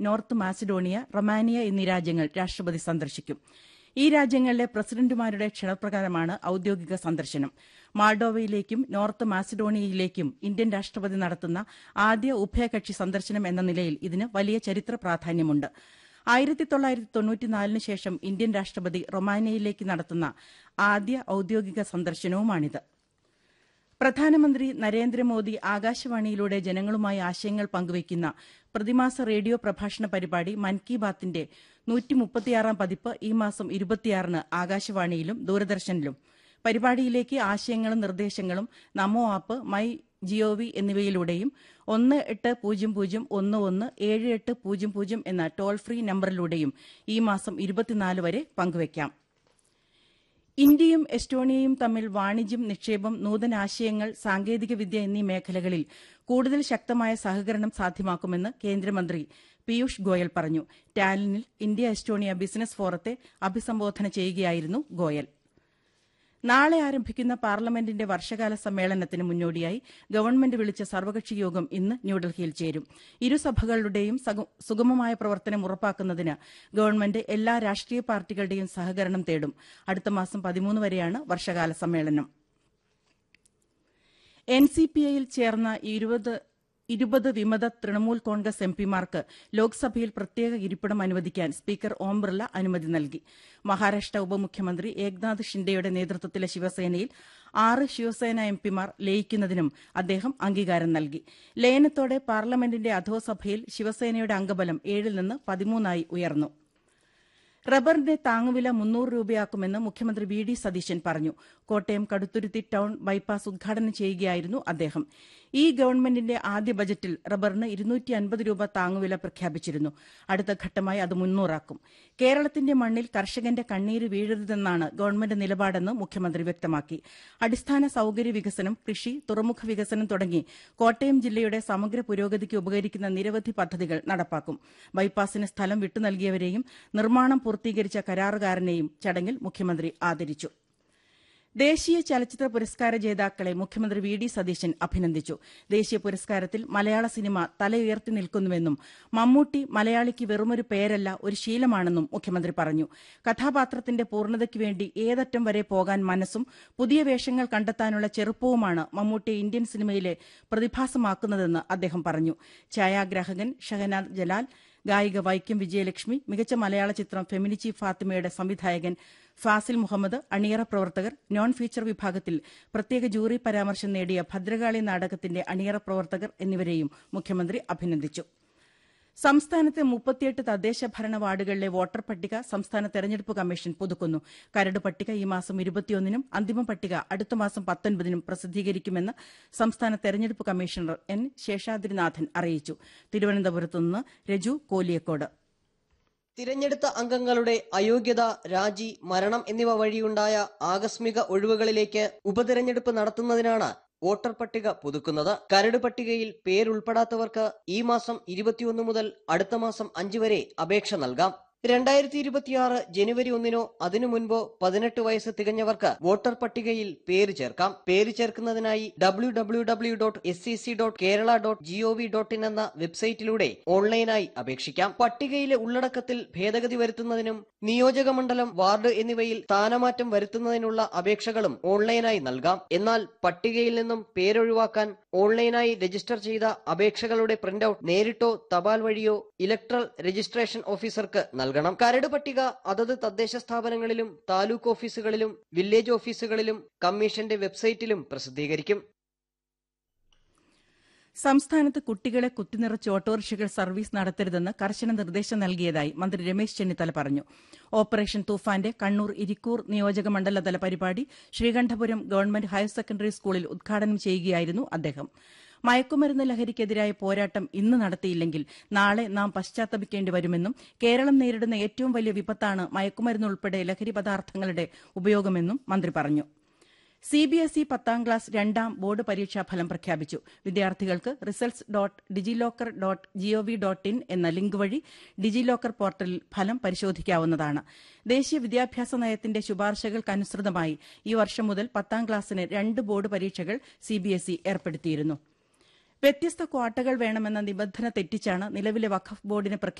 north Macedonia Romania എന്നീ രാജ്യങ്ങൾ രാഷ്ട്രപതി സന്ദർശിക്കും ഈ രാജ്യങ്ങളിലെ പ്രസിഡന്റുമാരുടെ ക്ഷണപ്രകാരമാണ് ഔദ്യോഗിക സന്ദർശനം മാൾഡോവയിലേക്കും നോർത്ത് മാസിഡോണിയയിലേക്കും ഇന്ത്യൻ രാഷ്ട്രപതി നടത്തുന്ന ആദ്യ ഉഭയകക്ഷി സന്ദർശനം എന്ന നിലയിൽ ഇതിന് വലിയ ചരിത്ര പ്രാധാന്യമുണ്ട് ആയിരത്തി തൊള്ളായിരത്തി തൊണ്ണൂറ്റിനാലിന് ശേഷം ഇന്ത്യൻ രാഷ്ട്രപതി റൊമാനിയയിലേക്ക് നടത്തുന്ന ആദ്യ ഔദ്യോഗിക സന്ദർശനവുമാണിത് പ്രധാനമന്ത്രി നരേന്ദ്രമോദി ആകാശവാണിയിലൂടെ ജനങ്ങളുമായി ആശയങ്ങൾ പങ്കുവയ്ക്കുന്ന പ്രതിമാസ റേഡിയോ പ്രഭാഷണ പരിപാടി മൻ കി ബാത്തിന്റെ നൂറ്റിമുപ്പത്തിയാറാം പതിപ്പ് ഈ മാസം ഇരുപത്തിയാറിന് ആകാശവാണിയിലും ദൂരദർശനിലും പരിപാടിയിലേക്ക് ആശയങ്ങളും നിർദ്ദേശങ്ങളും നമോ ആപ്പ് മൈ ജിഒവി എന്നിവയിലൂടെയും ഒന്ന് എട്ട് പൂജ്യം പൂജ്യം ഒന്ന് ഒന്ന് ഏഴ് എട്ട് പൂജ്യം പൂജ്യം എന്ന ടോൾ ഫ്രീ നമ്പറിലൂടെയും ഈ മാസം ഇരുപത്തിനാല് വരെ പങ്കുവയ്ക്കാം ഇന്ത്യയും എസ്റ്റോണിയയും തമ്മിൽ വാണിജ്യം നിക്ഷേപം നൂതനാശയങ്ങൾ സാങ്കേതികവിദ്യ എന്നീ മേഖലകളിൽ കൂടുതൽ ശക്തമായ സഹകരണം സാധ്യമാക്കുമെന്ന് കേന്ദ്രമന്ത്രി പീയൂഷ് ഗോയൽ പറഞ്ഞു ടാലിനിൽ ഇന്ത്യ എസ്റ്റോണിയ ബിസിനസ് ഫോറത്തെ അഭിസംബോധന ചെയ്യുകയായിരുന്നു ഗോയൽ നാളെ ആരംഭിക്കുന്ന പാർലമെന്റിന്റെ വർഷകാല സമ്മേളനത്തിന് മുന്നോടിയായി ഗവൺമെന്റ് വിളിച്ച സർവകക്ഷി യോഗം ഇന്ന് ന്യൂഡൽഹിയിൽ ചേരും ഇരുസഭകളുടെയും സുഗമമായ പ്രവർത്തനം ഉറപ്പാക്കുന്നതിന് ഗവൺമെന്റ് എല്ലാ രാഷ്ട്രീയ പാർട്ടികളുടെയും സഹകരണം തേടും അടുത്ത മാസം പതിമൂന്ന് വരെയാണ് വർഷകാല സമ്മേളനം എൻ സി പി ഐയിൽ ചേർന്ന ഇരുപത് ഇരുപത് വിമത തൃണമൂൽ കോൺഗ്രസ് എംപിമാർക്ക് ലോക്സഭയിൽ പ്രത്യേക ഇരിപ്പിടം അനുവദിക്കാൻ സ്പീക്കർ ഓം ബിർല അനുമതി നൽകി മഹാരാഷ്ട്ര ഉപമുഖ്യമന്ത്രി ഏക്നാഥ് ഷിൻഡെയുടെ നേതൃത്വത്തിലെ ശിവസേനയിൽ ആറ് ശിവസേന എംപിമാർ ലയിക്കുന്നതിനും അദ്ദേഹം അംഗീകാരം നൽകി ലയനത്തോടെ പാർലമെന്റിന്റെ അധോസഭയിൽ ശിവസേനയുടെ അംഗബലം ഏഴിൽ നിന്ന് പതിമൂന്നായി ഉയർന്നു റബ്ബറിന്റെ താങ്ങുവില മുന്നൂറ് രൂപയാക്കുമെന്ന് മുഖ്യമന്ത്രി വി ഡി സതീശൻ പറഞ്ഞു കോട്ടയം കടുത്തുരുത്തി ടൌൺ ബൈപ്പാസ് ഉദ്ഘാടനം ചെയ്യുകയായിരുന്നു അദ്ദേഹം ഈ ഗവൺമെന്റിന്റെ ആദ്യ ബജറ്റിൽ റബ്ബറിന് ഇരുന്നൂറ്റി അൻപത് രൂപ താങ്ങുവില പ്രഖ്യാപിച്ചിരുന്നു അടുത്ത ഘട്ടമായി അത് മുന്നൂറാക്കും കേരളത്തിന്റെ മണ്ണിൽ കർഷകന്റെ കണ്ണീര് വീഴരുതെന്നാണ് ഗവൺമെന്റ് നിലപാടെന്ന് മുഖ്യമന്ത്രി വ്യക്തമാക്കി അടിസ്ഥാന സൌകര്യ വികസനം കൃഷി തുറമുഖ വികസനം തുടങ്ങി കോട്ടയം ജില്ലയുടെ സമഗ്ര പുരോഗതിക്ക് ഉപകരിക്കുന്ന നിരവധി പദ്ധതികൾ നടപ്പാക്കും ബൈപ്പാസിന് സ്ഥലം വിട്ടുനൽകിയവരെയും നിർമ്മാണം പൂർത്തീകരിച്ച കരാറുകാരനെയും ചടങ്ങിൽ മുഖ്യമന്ത്രി ആദരിച്ചു ദേശീയ ചലച്ചിത്ര പുരസ്കാര ജേതാക്കളെ മുഖ്യമന്ത്രി വി ഡി സതീശൻ അഭിനന്ദിച്ചു ദേശീയ പുരസ്കാരത്തിൽ മലയാള സിനിമ തലയുയർത്തി നിൽക്കുന്നുവെന്നും മമ്മൂട്ടി മലയാളിക്ക് വെറുമൊരു പേരല്ല ഒരു ശീലമാണെന്നും മുഖ്യമന്ത്രി പറഞ്ഞു കഥാപാത്രത്തിന്റെ പൂർണ്ണതയ്ക്ക് വേണ്ടി ഏതറ്റം വരെ പോകാൻ മനസ്സും പുതിയ വേഷങ്ങൾ കണ്ടെത്താനുള്ള ചെറുപ്പവുമാണ് മമ്മൂട്ടി ഇന്ത്യൻ സിനിമയിലെ പ്രതിഭാസമാക്കുന്നതെന്ന് അദ്ദേഹം പറഞ്ഞു ഛായാഗ്രാഹകൻ ഷഹനാദ് ജലാൽ ഗായിക വൈക്കം വിജയലക്ഷ്മി മികച്ച മലയാള ചിത്രം ഫെമിനിച്ചി ഫാത്തിമയുടെ സംവിധായകൻ ഫാസിൽ മുഹമ്മദ് അണിയറ പ്രവർത്തകർ നോൺ ഫീച്ചർ വിഭാഗത്തിൽ പ്രത്യേക ജൂറി പരാമർശം നേടിയ ഭദ്രകാളി നാടകത്തിന്റെ അണിയറ പ്രവർത്തകർ എന്നിവരെയും മുഖ്യമന്ത്രി അഭിനന്ദിച്ചു സംസ്ഥാനത്തെ മുപ്പത്തിയെട്ട് തദ്ദേശ ഭരണ വാർഡുകളിലെ വോട്ടർ പട്ടിക സംസ്ഥാന തെരഞ്ഞെടുപ്പ് കമ്മീഷൻ പുതുക്കുന്നു കരട് പട്ടിക ഈ മാസം ഇരുപത്തിയൊന്നിനും അന്തിമ പട്ടിക അടുത്ത മാസം പത്തൊൻപതിനും പ്രസിദ്ധീകരിക്കുമെന്ന് സംസ്ഥാന തെരഞ്ഞെടുപ്പ് കമ്മീഷണർ എൻ ശേഷാദ്രിനാഥൻ അറിയിച്ചു തിരുവനന്തപുരത്ത് നിന്ന് രജു കോലിയക്കോട് തിരഞ്ഞെടുത്ത അംഗങ്ങളുടെ അയോഗ്യത രാജി മരണം എന്നിവ വഴിയുണ്ടായ ആകസ്മിക ഒഴിവുകളിലേക്ക് ഉപതിരഞ്ഞെടുപ്പ് നടത്തുന്നതിനാണ് വോട്ടർ പട്ടിക പുതുക്കുന്നത് കരട് പട്ടികയിൽ പേരുൾപ്പെടാത്തവർക്ക് ഈ മാസം ഇരുപത്തിയൊന്ന് മുതൽ അടുത്ത മാസം അഞ്ച് വരെ അപേക്ഷ നൽകാം രണ്ടായിരത്തി ഇരുപത്തിയാറ് ജനുവരി ഒന്നിനോ അതിനു മുൻപോ പതിനെട്ട് വയസ്സ് തികഞ്ഞവർക്ക് വോട്ടർ പട്ടികയിൽ പേര് ചേർക്കാം പേര് ചേർക്കുന്നതിനായി W W W dot S C C dot Kerala dot G O V dot in എന്ന വെബ്സൈറ്റിലൂടെ ഓൺലൈനായി അപേക്ഷിക്കാം പട്ടികയിലെ ഉള്ളടക്കത്തിൽ ഭേദഗതി വരുത്തുന്നതിനും നിയോജക മണ്ഡലം വാർഡ് എന്നിവയിൽ സ്ഥാനമാറ്റം വരുത്തുന്നതിനുള്ള അപേക്ഷകളും ഓൺലൈനായി നൽകാം എന്നാൽ പട്ടികയിൽ നിന്നും പേരൊഴിവാക്കാൻ ഓൺലൈനായി രജിസ്റ്റർ ചെയ്ത അപേക്ഷകളുടെ പ്രിന്റൌട്ട് നേരിട്ടോ തപാൽ വഴിയോ ഇലക്ട്രൽ രജിസ്ട്രേഷൻ ഓഫീസർക്ക് നൽകണം കരട് പട്ടിക അതത് തദ്ദേശ സ്ഥാപനങ്ങളിലും താലൂക്ക് ഓഫീസുകളിലും വില്ലേജ് ഓഫീസുകളിലും കമ്മീഷന്റെ വെബ്സൈറ്റിലും പ്രസിദ്ധീകരിക്കും സംസ്ഥാനത്ത് കുട്ടികളെ കുത്തിനിറച്ച് ഓട്ടോറിക്ഷകൾ സർവീസ് നടത്തരുതെന്ന് കർശന നിർദ്ദേശം നൽകിയതായി മന്ത്രി രമേശ് ചെന്നിത്തല പറഞ്ഞു ഓപ്പറേഷൻ തൂഫാന്റെ കണ്ണൂർ ഇരിക്കൂർ നിയോജക മണ്ഡലതല പരിപാടി ശ്രീകണ്ഠപുരം ഗവൺമെന്റ് ഹയർ സെക്കൻഡറി സ്കൂളിൽ ഉദ്ഘാടനം ചെയ്യുകയായിരുന്നു അദ്ദേഹം മയക്കുമരുന്ന് ലഹരിക്കെതിരായ പോരാട്ടം ഇന്ന് നടത്തിയില്ലെങ്കിൽ നാളെ നാം പശ്ചാത്തപിക്കേണ്ടി വരുമെന്നും കേരളം നേരിടുന്ന ഏറ്റവും വലിയ വിപത്താണ് മയക്കുമരുന്ന് ഉൾപ്പെടെ ലഹരി പദാർത്ഥങ്ങളുടെ ഉപയോഗമെന്നും മന്ത്രി പറഞ്ഞു സിബിഎസ്ഇ പത്താം ക്ലാസ് രണ്ടാം ബോർഡ് പരീക്ഷാ ഫലം പ്രഖ്യാപിച്ചു വിദ്യാർത്ഥികൾക്ക് results dot DigiLocker dot G O V dot in എന്ന ലിങ്ക് വഴി ഡിജിലോക്കർ പോർട്ടലിൽ ഫലം പരിശോധിക്കാവുന്നതാണ് ദേശീയ വിദ്യാഭ്യാസ നയത്തിന്റെ ശുപാർശകൾക്കനുസൃതമായി ഈ വർഷം മുതൽ പത്താം ക്ലാസ്സിന് രണ്ട് ബോർഡ് പരീക്ഷകൾ സിബിഎസ്ഇ ഏർപ്പെടുത്തിയിരുന്നു വ്യത്യസ്ത ക്വാട്ടകൾ വേണമെന്ന നിബന്ധന തെറ്റിച്ചാണ് നിലവിലെ വഖഫ് ബോർഡിന്